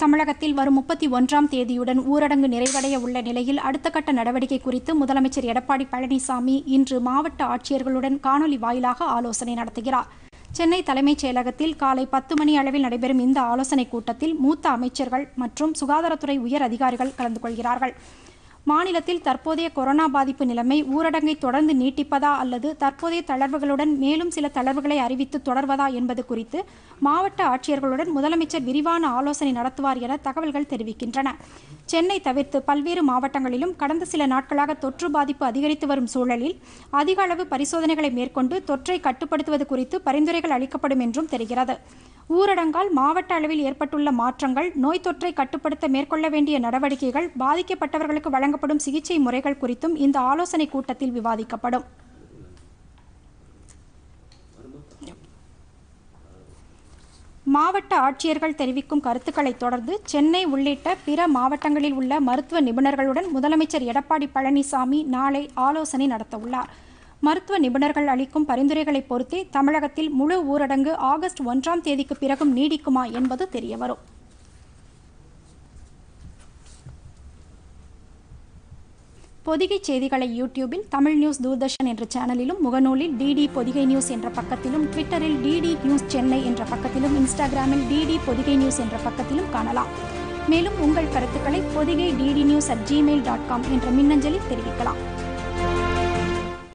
தமிழகத்தில் வரும் முப்பத்தி ஒன்றாம் தேதியுடன் ஊரடங்கு நிறைவடைய உள்ள நிலையில் அடுத்த கட்ட நடவடிக்கை குறித்து முதலமைச்சர் எடப்பாடி பழனிசாமி இன்று மாவட்ட ஆட்சியர்களுடன் காணொலி வாயிலாக ஆலோசனை நடத்துகிறார் சென்னை தலைமைச் செயலகத்தில் காலை பத்து மணி அளவில் நடைபெறும் இந்த ஆலோசனைக் கூட்டத்தில் மூத்த அமைச்சர்கள் மற்றும் சுகாதாரத்துறை உயர் அதிகாரிகள் கலந்து கொள்கிறார்கள் மாநிலத்தில் தற்போதைய கொரோனா பாதிப்பு நிலைமை ஊரடங்கை தொடர்ந்து நீட்டிப்பதா அல்லது தற்போதைய தளர்வுகளுடன் மேலும் சில தளர்வுகளை அறிவித்து தொடர்வதா என்பது குறித்து மாவட்ட ஆட்சியர்களுடன் முதலமைச்சர் விரிவான ஆலோசனை நடத்துவார் என தகவல்கள் தெரிவிக்கின்றன சென்னை தவிர்த்து பல்வேறு மாவட்டங்களிலும் கடந்த சில நாட்களாக தொற்று பாதிப்பு அதிகரித்து வரும் சூழலில் அதிக அளவு பரிசோதனைகளை மேற்கொண்டு தொற்றை கட்டுப்படுத்துவது குறித்து பரிந்துரைகள் அளிக்கப்படும் என்றும் தெரிகிறது ஊரடங்கால் மாவட்ட அளவில் ஏற்பட்டுள்ள மாற்றங்கள் நோய் தொற்றை கட்டுப்படுத்த மேற்கொள்ள வேண்டிய நடவடிக்கைகள் பாதிக்கப்பட்டவர்களுக்கு வழங்கப்படும் சிகிச்சை முறைகள் குறித்தும் இந்த ஆலோசனைக் கூட்டத்தில் விவாதிக்கப்படும் மாவட்ட ஆட்சியர்கள் தெரிவிக்கும் கருத்துக்களை தொடர்ந்து சென்னை உள்ளிட்ட பிற மாவட்டங்களில் உள்ள மருத்துவ நிபுணர்களுடன் முதலமைச்சர் எடப்பாடி பழனிசாமி நாளை ஆலோசனை நடத்தவுள்ளார் மருத்துவ நிபுணர்கள் அளிக்கும் பரிந்துரைகளை பொறுத்தே தமிழகத்தில் முழு ஊரடங்கு ஆகஸ்ட் ஒன்றாம் தேதிக்கு பிறகும் நீடிக்குமா என்பது தெரியவரும் பொதிகை செய்திகளை யூடியூபில் தமிழ் நியூஸ் தூர்தர்ஷன் என்ற சேனலிலும் முகநூலில் டிடி பொதிகை நியூஸ் என்ற பக்கத்திலும் ட்விட்டரில் டிடி நியூஸ் சென்னை என்ற பக்கத்திலும் இன்ஸ்டாகிராமில் டிடி பொதிகை நியூஸ் என்ற பக்கத்திலும் காணலாம் மேலும் உங்கள் கருத்துக்களை Podhigai DD news at Gmail dot com என்ற மின்னஞ்சலில் தெரிவிக்கலாம்